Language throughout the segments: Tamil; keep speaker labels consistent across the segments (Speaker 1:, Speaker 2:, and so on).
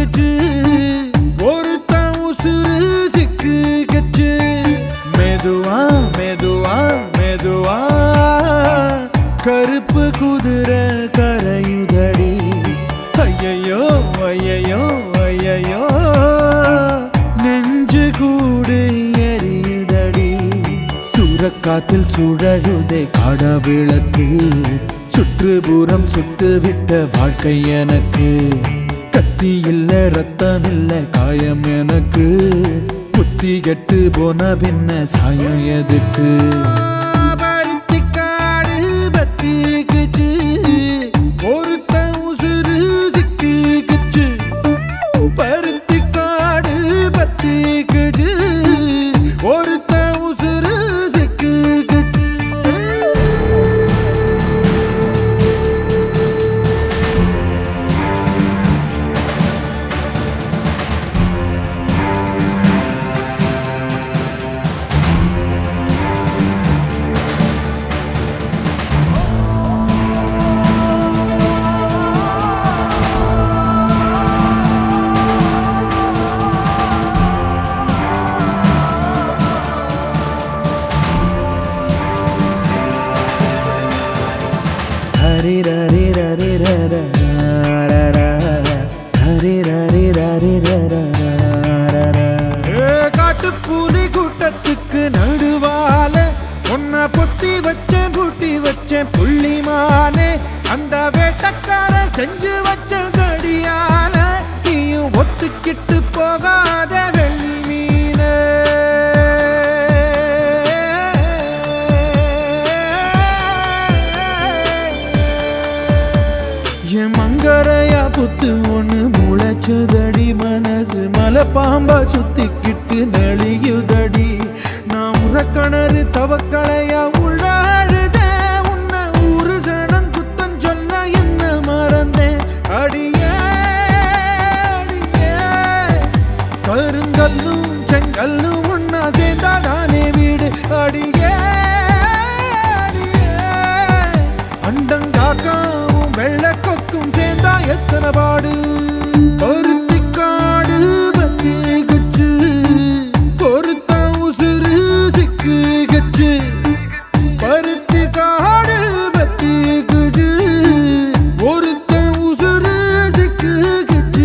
Speaker 1: கிச்சு ஒருத்தன் உசுறு சிக்கு கிச்சு மெதுவா மெதுவா மெதுவா கருப்பு குதிரை கரையுதடி ஐயையோ ஐயையோ ஐயையோ நெஞ்சு கூடு எரியுதடி சூறக்காத்தில் சுழழுதே காட விளக்கு சுற்றுப்புறம் சுட்டு விட்ட வாழ்க்கை எனக்கு கத்தி இல்ல ரத்தம் இல்ல காயம் எனக்கு புத்தி கெட்டு போன பின்ன சாயம் எதுக்கு பருத்திக்காடு பத்திக்குச்சு ஒருத்தன் உசுறு சிக்கிக்குச்சு பருத்திக்காடு பத்திக்குச்சு ஒருத்தன் உசுறு சிக்கிக்குச்சு ஹரி ரரி ரரி ரர ரர ஹரி ரரி ரரி ரர ரர காட்டுப்பூலி கூட்டத்துக்கு நடுவால உன்னை பொத்தி வச்சேன் பூட்டி வச்சேன் புள்ளிமானே அந்த வேட்டக்கார செஞ்சு வச்ச சடியால நீயும் ஒத்துக்கிட்டு போகாத வெள்மீனே என் மங்கரையா புத்து ஒண்ணு முளைச்சதடி மனசு மலை பாம்பா சுத்திக்கிட்டு நெளியுதடி நான் உறக்கணறு தவக்களையா உள்ள அழுத உன்னை ஊரு சனம் குத்தம் சொல்ல என்ன மறந்தேன் அடியே அடியே கருங்கல்லும் செங்கல்லும் ஒன்னா சேர்ந்தாதானே வீடு அடியே அடியே அண்டங்காக்காவும் வெள்ளக்கொக்கும் சேர்ந்தா எத்தனை பாடு பருத்திக்காடு பத்தி குச்சு பொருத்தா உசுறு சிக்கு கச்சு பருத்தி காடு பத்தி குச்சு ஒருத்த உசுறு சிக்கு கச்சு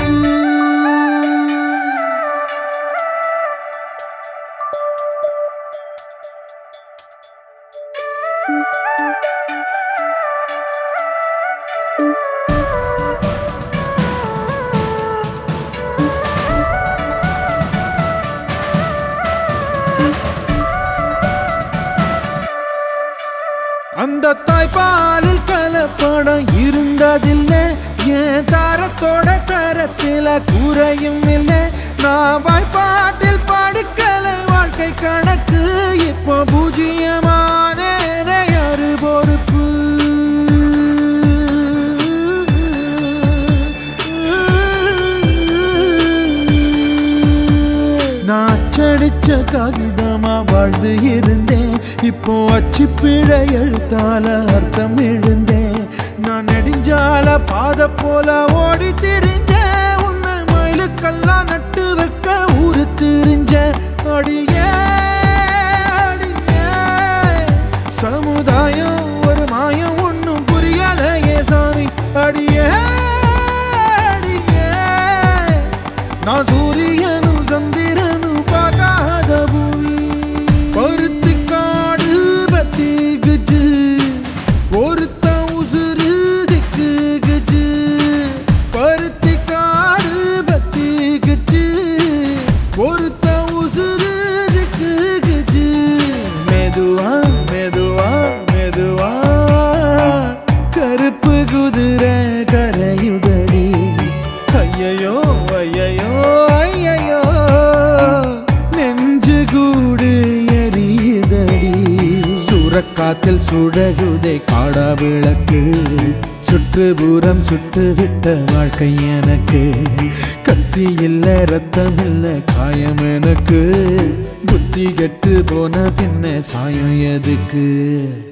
Speaker 1: அந்த தாய்ப்பாலில் கலப்படம் இருந்ததில்லை என் தாரத்தோட தரத்தில குறையும் இல்லை நான் வாய்ப்பாட்டில் படுக்கல வாழ்க்கை கணக்கு இப்போ பூஜ்ஜியமான யாரு பொறுப்பு நான் அச்சடிச்ச காகிதமா வாழ்ந்து இருந்தேன் இப்போ அச்சு பிழை எழுத்தால அர்த்தம் எழுந்தேன் நான் நெடுஞ்சால பாத போல ஓடி திரிஞ்சேன் உன்னை மயிலுக்கெல்லாம் நட்டு வைக்க ஊரு திரிஞ்ச அடியே அடியே சமுதாயம் ஒரு மாயம் ஒன்னும் புரியலையே சாமி அடியே அடியே நான் சூரியனும் சந்திரனும் பார்க்காத பூமி பருத்தி காடு பத்தி குச்சு ஒருத்த உசுறு திக்கு குச்சு பருத்தி காடு பத்தி குச்சு ஒருத்த உசுறு திக்கு குச்சு மெதுவா மெதுவா மெதுவா கருப்பு குதிரை கரையுதடி ஐயையோ ஐயையோ ஐயையோ நெஞ்சு கூடு எரியுதடி சூறக்காத்தில் சுடருதே காடா விளக்கு சுற்றுப்புறம் சுட்டு விட்ட வாழ்க்கை எனக்கு கத்தி இல்ல ரத்தம் இல்ல காயம் எனக்கு புத்தி கெட்டு போன பின்ன சாயம் எதுக்கு